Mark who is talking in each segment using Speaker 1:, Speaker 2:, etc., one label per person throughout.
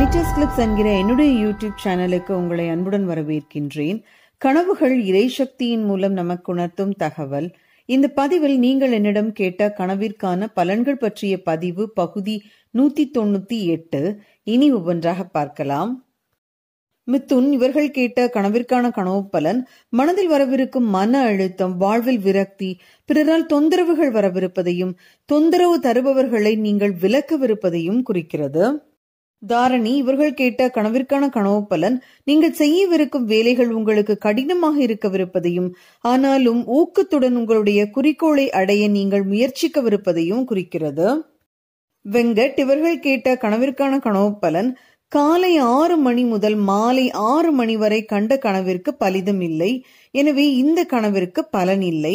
Speaker 1: Writers clips என்கிற என்னுடைய YouTube சேனலுக்கு உங்களை அன்புடன் வரவேற்கின்றேன் கனவுகள் இறைசக்தியின் மூலம் நமக்கு உணர்த்தும் தகவல் இந்த பதிவில் நீங்கள் என்னிடம் கேட்ட கனவிற்கான பலன்கள் பற்றிய பதிவு பகுதி நூத்தி தொண்ணூத்தி எட்டு இனி ஒவ்வொன்றாக பார்க்கலாம் மித்துன் இவர்கள் கேட்ட கனவிற்கான கனவு பலன் மனதில் வரவிருக்கும் மன அழுத்தம் வாழ்வில் விரக்தி பிறரால் தொந்தரவுகள் வரவிருப்பதையும் தொந்தரவு தருபவர்களை நீங்கள் விலக்கவிருப்பதையும் குறிக்கிறது தாரணி இவர்கள் கேட்ட கனவிற்கான கனவு பலன் நீங்கள் செய்யவிருக்கும் வேலைகள் உங்களுக்கு கடினமாக இருக்கவிருப்பதையும் ஆனாலும் ஊக்கத்துடன் உங்களுடைய குறிக்கோளை அடைய நீங்கள் முயற்சிக்கவிருப்பதையும் குறிக்கிறது வெங்கட் இவர்கள் கேட்ட கனவிற்கான கனவு பலன் காலை ஆறு மணி முதல் மாலை ஆறு மணி வரை கண்ட கனவிற்கு பலிதம் இல்லை எனவே இந்த கனவிற்கு பலன் இல்லை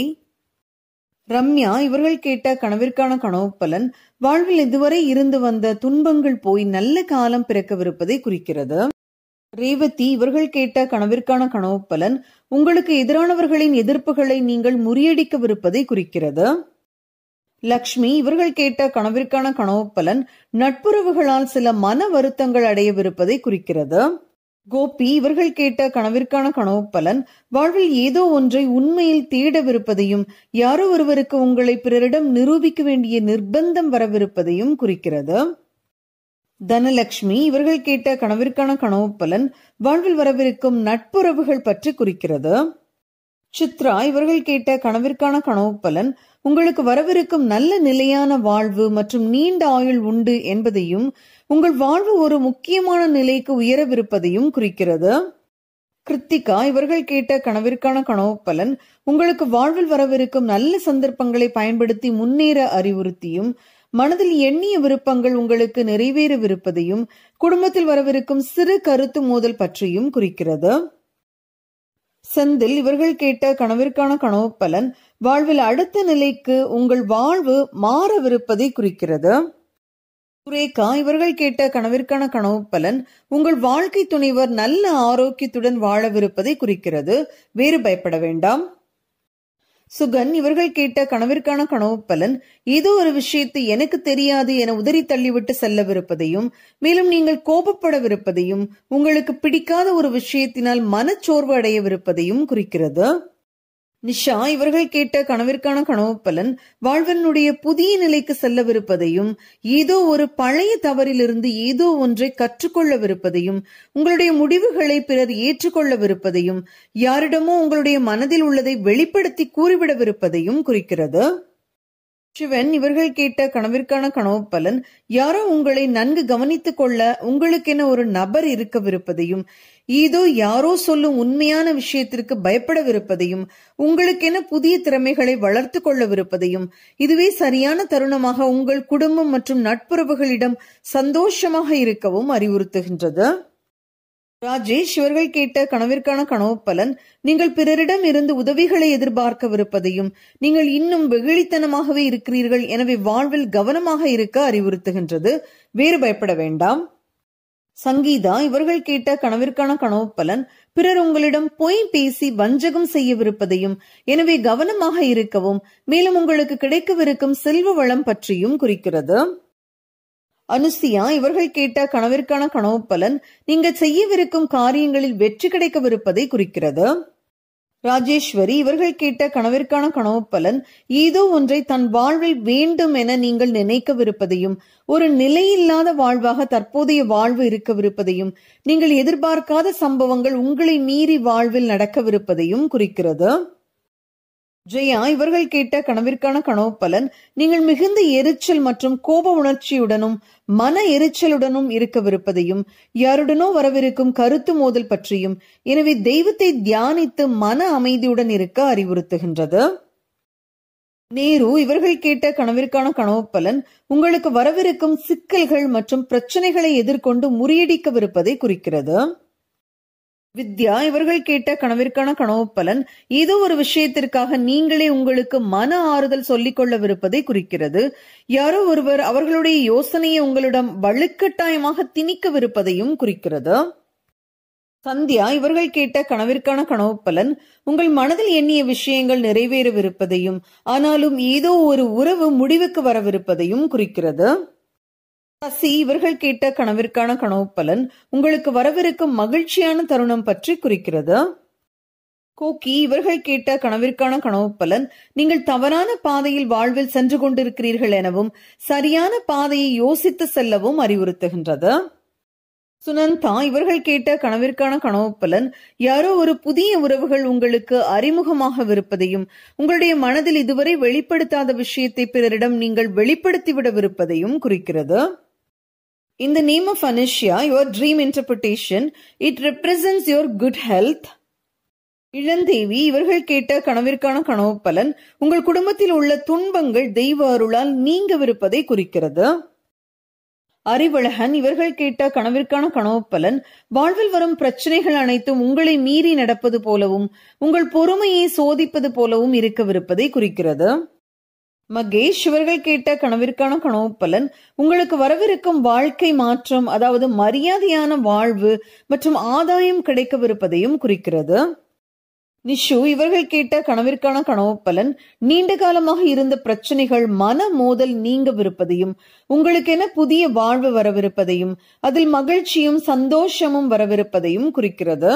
Speaker 1: ரம்யா இவர்கள் கேட்ட கனவிற்கான கனவு பலன் வாழ்வில் இதுவரை இருந்து வந்த துன்பங்கள் போய் நல்ல காலம் பிறக்கவிருப்பதை குறிக்கிறது ரேவதி இவர்கள் கேட்ட கனவிற்கான கனவு பலன் உங்களுக்கு எதிரானவர்களின் எதிர்ப்புகளை நீங்கள் முறியடிக்கவிருப்பதை குறிக்கிறது லக்ஷ்மி இவர்கள் கேட்ட கனவிற்கான கனவு பலன் நட்புறவுகளால் சில மன வருத்தங்கள் அடையவிருப்பதை குறிக்கிறது கோபி இவர்கள் கேட்ட கனவிற்கான கனவு பலன் வாழ்வில் ஏதோ ஒன்றை உண்மையில் தேடவிருப்பதையும் யாரோ ஒருவருக்கு உங்களை பிறரிடம் நிரூபிக்க வேண்டிய நிர்பந்தம் வரவிருப்பதையும் குறிக்கிறது தனலட்சுமி இவர்கள் கேட்ட கனவிற்கான கனவு பலன் வாழ்வில் வரவிருக்கும் நட்புறவுகள் பற்றி குறிக்கிறது சித்ரா இவர்கள் கேட்ட கனவிற்கான கனவு பலன் உங்களுக்கு வரவிருக்கும் நல்ல நிலையான வாழ்வு மற்றும் நீண்ட ஆயுள் உண்டு என்பதையும் உங்கள் வாழ்வு ஒரு முக்கியமான நிலைக்கு உயரவிருப்பதையும் குறிக்கிறது கிருத்திகா இவர்கள் கேட்ட கனவிற்கான கனவு பலன் உங்களுக்கு வாழ்வில் வரவிருக்கும் நல்ல சந்தர்ப்பங்களை பயன்படுத்தி முன்னேற அறிவுறுத்தியும் மனதில் எண்ணிய விருப்பங்கள் உங்களுக்கு நிறைவேறவிருப்பதையும் குடும்பத்தில் வரவிருக்கும் சிறு கருத்து மோதல் பற்றியும் குறிக்கிறது செந்தில் இவர்கள் கேட்ட கனவிற்கான கனவு பலன் வாழ்வில் அடுத்த நிலைக்கு உங்கள் வாழ்வு மாறவிருப்பதை குறிக்கிறது சுரேகா இவர்கள் கேட்ட கனவிற்கான கனவு பலன் உங்கள் வாழ்க்கை துணைவர் நல்ல ஆரோக்கியத்துடன் வாழவிருப்பதை குறிக்கிறது வேறு பயப்பட வேண்டாம் சுகன் இவர்கள் கேட்ட கனவிற்கான கனவு பலன் ஏதோ ஒரு விஷயத்தை எனக்கு தெரியாது என உதறி தள்ளிவிட்டு செல்லவிருப்பதையும் மேலும் நீங்கள் கோபப்படவிருப்பதையும் உங்களுக்கு பிடிக்காத ஒரு விஷயத்தினால் மனச்சோர்வு அடையவிருப்பதையும் குறிக்கிறது நிஷா இவர்கள் கேட்ட கனவிற்கான கனவு பலன் வாழ்வனுடைய புதிய நிலைக்கு செல்லவிருப்பதையும் ஏதோ ஒரு பழைய தவறிலிருந்து ஏதோ ஒன்றை கற்றுக்கொள்ளவிருப்பதையும் உங்களுடைய முடிவுகளை பிறர் ஏற்றுக்கொள்ளவிருப்பதையும் யாரிடமோ உங்களுடைய மனதில் உள்ளதை வெளிப்படுத்தி கூறிவிடவிருப்பதையும் குறிக்கிறது சிவன் இவர்கள் கேட்ட கனவிற்கான கனவு பலன் யாரோ உங்களை நன்கு கவனித்துக் கொள்ள உங்களுக்கென ஒரு நபர் இருக்கவிருப்பதையும் ஏதோ யாரோ சொல்லும் உண்மையான விஷயத்திற்கு பயப்படவிருப்பதையும் உங்களுக்கென புதிய திறமைகளை வளர்த்து கொள்ளவிருப்பதையும் இதுவே சரியான தருணமாக உங்கள் குடும்பம் மற்றும் நட்புறவுகளிடம் சந்தோஷமாக இருக்கவும் அறிவுறுத்துகின்றது ராஜேஷ் இவர்கள் கேட்ட கனவிற்கான கனவு பலன் நீங்கள் பிறரிடம் இருந்து உதவிகளை எதிர்பார்க்கவிருப்பதையும் நீங்கள் இன்னும் வெகுளித்தனமாகவே இருக்கிறீர்கள் எனவே வாழ்வில் கவனமாக இருக்க அறிவுறுத்துகின்றது வேறு பயப்பட வேண்டாம் சங்கீதா இவர்கள் கேட்ட கனவிற்கான கனவு பலன் பிறர் உங்களிடம் பொய் பேசி வஞ்சகம் செய்யவிருப்பதையும் எனவே கவனமாக இருக்கவும் மேலும் உங்களுக்கு கிடைக்கவிருக்கும் செல்வ வளம் பற்றியும் குறிக்கிறது அனுசியா இவர்கள் கேட்ட கனவிற்கான கனவு பலன் நீங்க செய்யவிருக்கும் காரியங்களில் வெற்றி கிடைக்கவிருப்பதை குறிக்கிறது ராஜேஸ்வரி இவர்கள் கேட்ட கனவிற்கான கனவு பலன் ஏதோ ஒன்றை தன் வாழ்வில் வேண்டும் என நீங்கள் நினைக்கவிருப்பதையும் ஒரு நிலையில்லாத வாழ்வாக தற்போதைய வாழ்வு இருக்கவிருப்பதையும் நீங்கள் எதிர்பார்க்காத சம்பவங்கள் உங்களை மீறி வாழ்வில் நடக்கவிருப்பதையும் குறிக்கிறது ஜெயா இவர்கள் கேட்ட கனவிற்கான கனவு பலன் நீங்கள் மிகுந்த எரிச்சல் மற்றும் கோப உணர்ச்சியுடனும் மன எரிச்சலுடனும் இருக்கவிருப்பதையும் யாருடனோ வரவிருக்கும் கருத்து மோதல் பற்றியும் எனவே தெய்வத்தை தியானித்து மன அமைதியுடன் இருக்க அறிவுறுத்துகின்றது நேரு இவர்கள் கேட்ட கனவிற்கான கனவு பலன் உங்களுக்கு வரவிருக்கும் சிக்கல்கள் மற்றும் பிரச்சனைகளை எதிர்கொண்டு முறியடிக்கவிருப்பதை குறிக்கிறது வித்யா இவர்கள் கேட்ட கனவிற்கான கனவு பலன் ஏதோ ஒரு விஷயத்திற்காக நீங்களே உங்களுக்கு மன ஆறுதல் சொல்லிக் கொள்ளவிருப்பதை குறிக்கிறது யாரோ ஒருவர் அவர்களுடைய யோசனையை உங்களிடம் வலுக்கட்டாயமாக திணிக்கவிருப்பதையும் குறிக்கிறது சந்தியா இவர்கள் கேட்ட கனவிற்கான கனவு பலன் உங்கள் மனதில் எண்ணிய விஷயங்கள் நிறைவேறவிருப்பதையும் ஆனாலும் ஏதோ ஒரு உறவு முடிவுக்கு வரவிருப்பதையும் குறிக்கிறது ராசி இவர்கள் கேட்ட கனவிற்கான கனவு பலன் உங்களுக்கு வரவிருக்கும் மகிழ்ச்சியான தருணம் பற்றி குறிக்கிறது கோக்கி இவர்கள் கேட்ட கனவிற்கான கனவு பலன் நீங்கள் தவறான பாதையில் வாழ்வில் சென்று கொண்டிருக்கிறீர்கள் எனவும் சரியான பாதையை யோசித்து செல்லவும் அறிவுறுத்துகின்றது சுனந்தா இவர்கள் கேட்ட கனவிற்கான கனவு பலன் யாரோ ஒரு புதிய உறவுகள் உங்களுக்கு அறிமுகமாகவிருப்பதையும் உங்களுடைய மனதில் இதுவரை வெளிப்படுத்தாத விஷயத்தை பிறரிடம் நீங்கள் வெளிப்படுத்திவிடவிருப்பதையும் குறிக்கிறது In the name of Anisha, your dream interpretation, it represents your good health. Ilanthevi இவர்கள் கேட்ட கனவிற்கான கனவு பலன் உங்கள் குடும்பத்தில் உள்ள துன்பங்கள் தெய்வ அருளால் நீங்கவிருப்பதை குறிக்கிறது அறிவழகன் இவர்கள் கேட்ட கனவிற்கான கனவு பலன் வாழ்வில் வரும் பிரச்சனைகள் அனைத்தும் உங்களை மீறி நடப்பது போலவும் உங்கள் பொறுமையை சோதிப்பது போலவும் இருக்கவிருப்பதை குறிக்கிறது மகேஷ் இவர்கள் கேட்ட கனவிற்கான கனவு பலன் உங்களுக்கு வரவிருக்கும் வாழ்க்கை மாற்றம் அதாவது மரியாதையான வாழ்வு மற்றும் ஆதாயம் கிடைக்கவிருப்பதையும் குறிக்கிறது நிஷு இவர்கள் கேட்ட கனவிற்கான கனவு பலன் நீண்ட காலமாக இருந்த பிரச்சனைகள் மன மோதல் நீங்கவிருப்பதையும் உங்களுக்கென புதிய வாழ்வு வரவிருப்பதையும் அதில் மகிழ்ச்சியும் சந்தோஷமும் வரவிருப்பதையும் குறிக்கிறது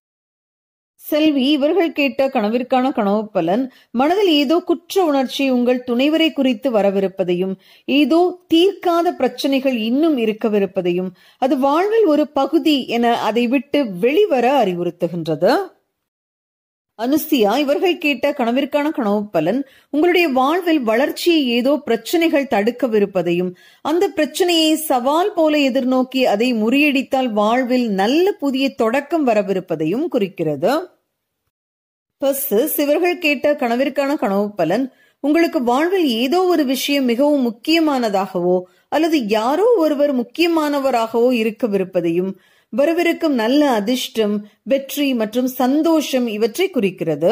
Speaker 1: செல்வி இவர்கள் கேட்ட கனவிற்கான கனவு பலன் மனதில் ஏதோ குற்ற உணர்ச்சி உங்கள் துணைவரை குறித்து வரவிருப்பதையும் ஏதோ தீர்க்காத பிரச்சனைகள் இன்னும் இருக்கவிருப்பதையும் அது வாழ்வில் ஒரு பகுதி என அதை விட்டு வெளிவர அறிவுறுத்துகின்றது அனுசியா இவர்கள் கேட்ட கனவிற்கான கனவு பலன் உங்களுடைய வாழ்வில் வளர்ச்சியை ஏதோ பிரச்சனைகள் தடுக்கவிருப்பதையும் அந்த பிரச்சனையை சவால் போல எதிர்நோக்கி அதை முறியடித்தால் வாழ்வில் நல்ல புதிய தொடக்கம் வரவிருப்பதையும் குறிக்கிறது பர்சஸ் இவர்கள் கேட்ட கனவிற்கான கனவு பலன் உங்களுக்கு வாழ்வில் ஏதோ ஒரு விஷயம் மிகவும் முக்கியமானதாகவோ அல்லது யாரோ ஒருவர் முக்கியமானவராகவோ இருக்கவிருப்பதையும் வரவிருக்கும் நல்ல அதிர்ஷ்டம் வெற்றி மற்றும் சந்தோஷம் இவற்றை குறிக்கிறது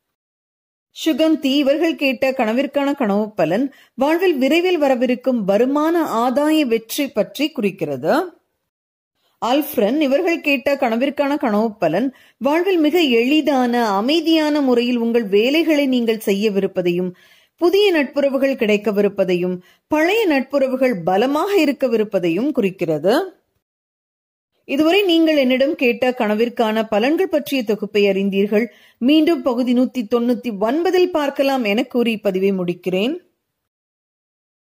Speaker 1: சுகந்தி இவர்கள் கேட்ட கனவிற்கான கனவு பலன் வாழ்வில் விரைவில் வரவிருக்கும் வருமான ஆதாய வெற்றி பற்றி குறிக்கிறது ஆல்ஃப்ரன் இவர்கள் கேட்ட கனவிற்கான கனவு பலன் வாழ்வில் மிக எளிதான அமைதியான முறையில் உங்கள் வேலைகளை நீங்கள் செய்யவிருப்பதையும் புதிய நட்புறவுகள் கிடைக்கவிருப்பதையும் பழைய நட்புறவுகள் பலமாக இருக்கவிருப்பதையும் குறிக்கிறது இதுவரை நீங்கள் என்னிடம் கேட்ட கனவிற்கான பலன்கள் பற்றிய தொகுப்பை அறிந்தீர்கள் மீண்டும் பகுதி நூத்தி தொண்ணூத்தி ஒன்பதில் பார்க்கலாம் என கூறி பதிவை முடிக்கிறேன்